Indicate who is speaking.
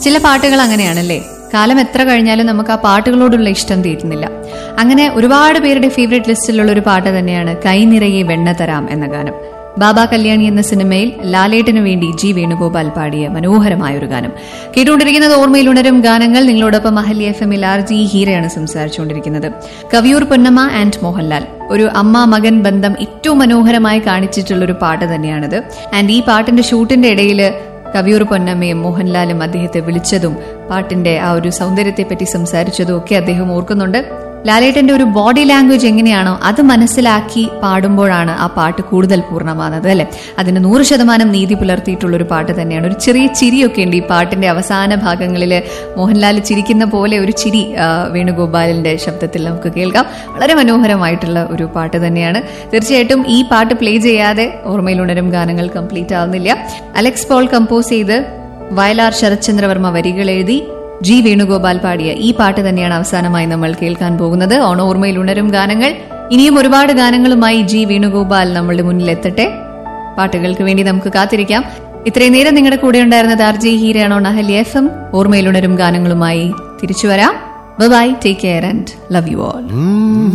Speaker 1: ചില പാട്ടുകൾ അങ്ങനെയാണല്ലേ കാലം എത്ര കഴിഞ്ഞാലും നമുക്ക് ആ പാട്ടുകളോടുള്ള ഇഷ്ടം തീരുന്നില്ല അങ്ങനെ ഒരുപാട് പേരുടെ ഫേവറേറ്റ് ലിസ്റ്റിലുള്ള ഒരു പാട്ട് തന്നെയാണ് കൈ നിറയെ വെണ്ണ തരാം എന്ന ഗാനം ബാബ കല്യാണി എന്ന സിനിമയിൽ ലാലേട്ടനു വേണ്ടി ജി വേണുഗോപാൽ പാടിയ മനോഹരമായ ഒരു ഗാനം കേട്ടുകൊണ്ടിരിക്കുന്നത് ഓർമ്മയിൽ ഉണരും ഗാനങ്ങൾ നിങ്ങളോടൊപ്പം മഹലി എഫ് എമ്മിൽ ആർ ജി ഹീരയാണ് സംസാരിച്ചുകൊണ്ടിരിക്കുന്നത് കവിയൂർ പൊന്നമ്മ ആൻഡ് മോഹൻലാൽ ഒരു അമ്മ മകൻ ബന്ധം ഏറ്റവും മനോഹരമായി കാണിച്ചിട്ടുള്ള ഒരു പാട്ട് തന്നെയാണിത് ആൻഡ് ഈ പാട്ടിന്റെ ഷൂട്ടിന്റെ ഇടയിൽ കവിയൂർ പൊന്നമ്മയും മോഹൻലാലും അദ്ദേഹത്തെ വിളിച്ചതും പാട്ടിന്റെ ആ ഒരു സൗന്ദര്യത്തെപ്പറ്റി സംസാരിച്ചതും ഒക്കെ അദ്ദേഹം ഓർക്കുന്നുണ്ട് ലാലേട്ടന്റെ ഒരു ബോഡി ലാംഗ്വേജ് എങ്ങനെയാണോ അത് മനസ്സിലാക്കി പാടുമ്പോഴാണ് ആ പാട്ട് കൂടുതൽ പൂർണ്ണമാകുന്നത് അല്ലെ അതിന് നൂറ് ശതമാനം നീതി പുലർത്തിയിട്ടുള്ള ഒരു പാട്ട് തന്നെയാണ് ഒരു ചെറിയ ചിരിയൊക്കെ ഉണ്ട് ഈ പാട്ടിന്റെ അവസാന ഭാഗങ്ങളിൽ മോഹൻലാൽ ചിരിക്കുന്ന പോലെ ഒരു ചിരി ആ, വേണുഗോപാലിന്റെ ശബ്ദത്തിൽ നമുക്ക് കേൾക്കാം വളരെ മനോഹരമായിട്ടുള്ള ഒരു പാട്ട് തന്നെയാണ് തീർച്ചയായിട്ടും ഈ പാട്ട് പ്ലേ ചെയ്യാതെ ഓർമ്മയിലുണരും ഗാനങ്ങൾ കംപ്ലീറ്റ് ആവുന്നില്ല അലക്സ് പോൾ കമ്പോസ് ചെയ്ത് വയലാർ ശരത്ചന്ദ്രവർമ്മ വരികൾ എഴുതി ജി വേണുഗോപാൽ പാടിയ ഈ പാട്ട് തന്നെയാണ് അവസാനമായി നമ്മൾ കേൾക്കാൻ പോകുന്നത് ഓണ ഓർമ്മയിൽ ഉണരും ഗാനങ്ങൾ ഇനിയും ഒരുപാട് ഗാനങ്ങളുമായി ജി വേണുഗോപാൽ നമ്മളുടെ മുന്നിൽ എത്തട്ടെ പാട്ടുകൾക്ക് വേണ്ടി നമുക്ക് കാത്തിരിക്കാം ഇത്രയും നേരം നിങ്ങളുടെ കൂടെ ഉണ്ടായിരുന്നത് ആർ ജി ഹീരയാണോ നഹലി എഫ് എം ഓർമ്മയിൽ ഉണരും ഗാനങ്ങളുമായി തിരിച്ചു വരാം bye take care and love you all